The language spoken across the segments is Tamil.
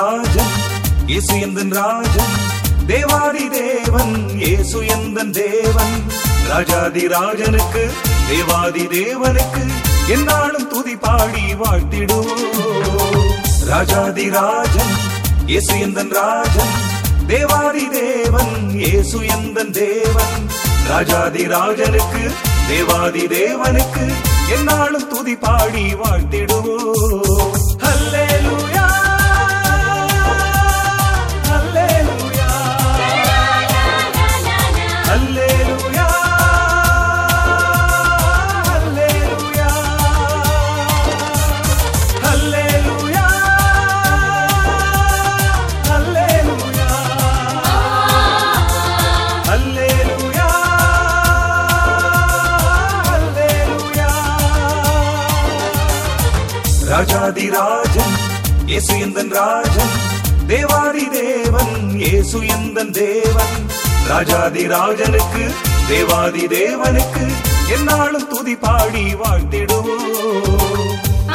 ராஜன் இயேசு எந்தன் ராஜன் தேவாதி தேவன் இயேசு எந்தன் தேவன் ராஜாதி ராஜனுக்கு தேவாதி தேவனுக்கு என்னாலும் துதி பாடி வாழ்த்திடுவோம் ராஜாதி ராஜன் இயேசு எந்தன் ராஜன் தேவாதி தேவன் இயேசு எந்தன் தேவன் ராஜாதி ராஜனுக்கு தேவாதி தேவனுக்கு என்னாலும் துதி பாடி வாழ்த்திடுவோம் ஹல்லேலூயா ஹல்லேலூயா ஹல்லேலூயா ஹல்லேலூயா ஹல்லேலூயா ஹல்லேலூயா ஹல்லேலூயா ஹல்லேலூயா ராஜாதி ராஜன் இயேசு எந்தன் ராஜன் தேவாதி தேவன் இயேசு எந்தன் தேவன் ராஜாதி ராஜனுக்கு தேவாதி தேவனுக்கு என்னாலும் துதி பாடி வாழ்த்திடுவோம்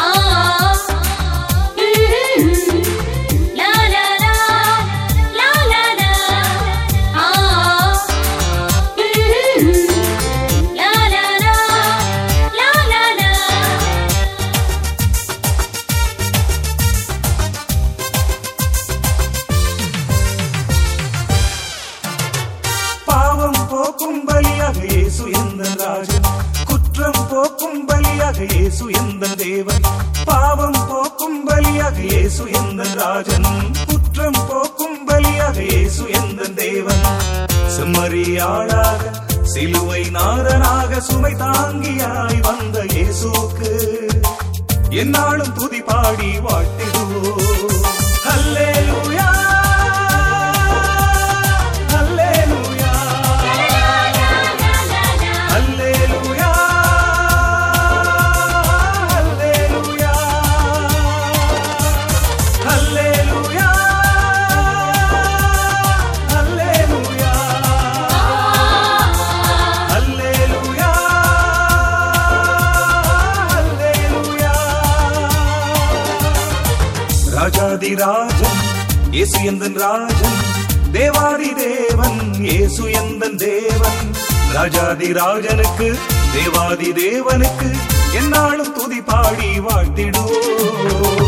பாவம் போக்கும் பலியாக இயேசு எந்த ராஜன் குற்றம் போக்கும் பலியாக இயேசு எந்த தேவன் பாவம் போக்கும் பலியாக இயேசு எந்த ராஜன் குற்றம் போக்கும் பலியாக இயேசு எந்த தேவன் செம்மறியாளாக சிலுவை நாதனாக சுமை தாங்கியாய் வந்த இயேசுக்கு என்னாலும் துதி பாடி வாழ்த்திடுவோம் ஹல்லேலூயா ஹல்லேலூயா ஹல்லேலூயா ஹல்லேலூயா ஹல்லேலூயா ஹல்லேலூயா ஹல்லேலூயா ஹல்லேலூயா ராஜாதி ராஜன் இயேசு எந்தன் ராஜன் தேவாதி தேவன் இயேசு எந்தன் தேவன் ராஜாதி ராஜனுக்கு தேவாதி தேவனுக்கு என்னாலும் துதி பாடி வாழ்த்திடுவோம்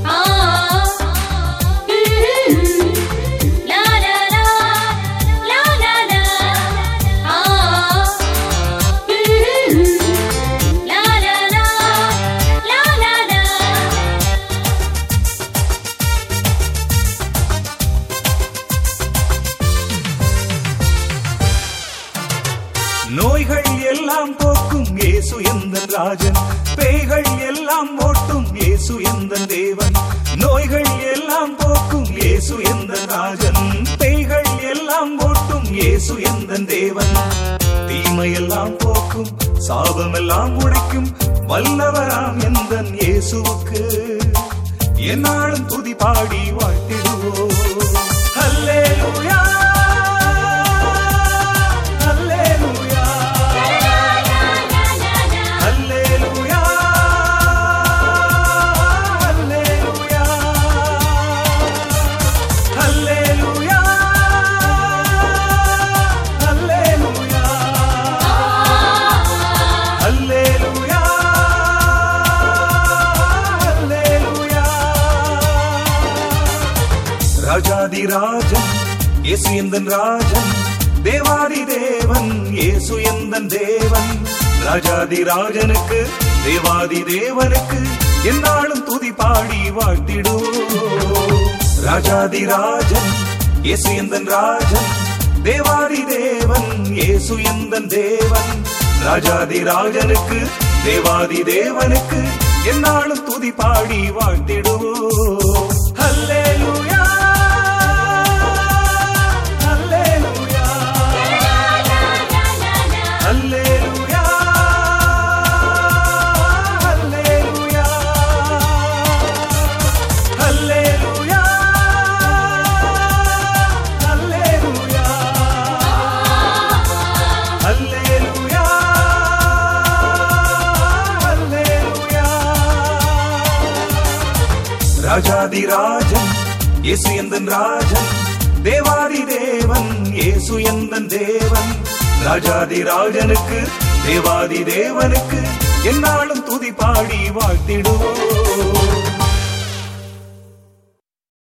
நோய்கள் எல்லாம் போக்கும் இயேசு எந்த ராஜன் பேய்கள் எல்லாம் ஓட்டும் இயேசு எந்த தேவன் நோய்கள் எல்லாம் போக்கும் இயேசு எந்த ராஜன் பேய்கள் எல்லாம் ஓட்டும் இயேசு எந்த தேவன் தீமையெல்லாம் போக்கும் சாபமெல்லாம் உடைக்கும் வல்லவராம் எந்த இயேசுவுக்கு என்னாலும் துதி பாடி வாழ்த்திடுவோம் ஹல்லேலூயா ஹல்லேலூயா ஹல்லேலூயா ஹல்லேலூயா ஹல்லேலூயா ஹல்லேலூயா ஹல்லேலூயா ஹல்லேலூயா ராஜாதி ராஜன் இயேசு எந்தன் ராஜன் தேவாதி தேவன் இயேசு எந்தன் தேவன் ராஜாதி ராஜனுக்கு தேவாதி தேவனுக்கு என்னாலும் துதி பாடி வாழ்த்திடுவோம் ராஜாதி ராஜன் இயேசு எந்தன் ராஜன் தேவாதி தேவன் இயேசு எந்தன் தேவன் ராஜாதி ராஜனுக்கு தேவாதி தேவனுக்கு என்னாலும் துதி பாடி வாழ்த்திடுவோம் ஹல்லேலூயா ஹல்லேலூயா ஹல்லேலூயா ஹல்லேலூயா ஹல்லேலூயா ஹல்லேலூயா ஹல்லேலூயா ஹல்லேலூயா ராஜாதி ராஜன் இயேசு எந்தன் ராஜன் தேவாதி தேவன் இயேசு எந்தன் தேவன் ராஜாதி ராஜனுக்கு தேவாதி தேவனுக்கு என்னாலும் துதி பாடி வாழ்த்திடுவோம்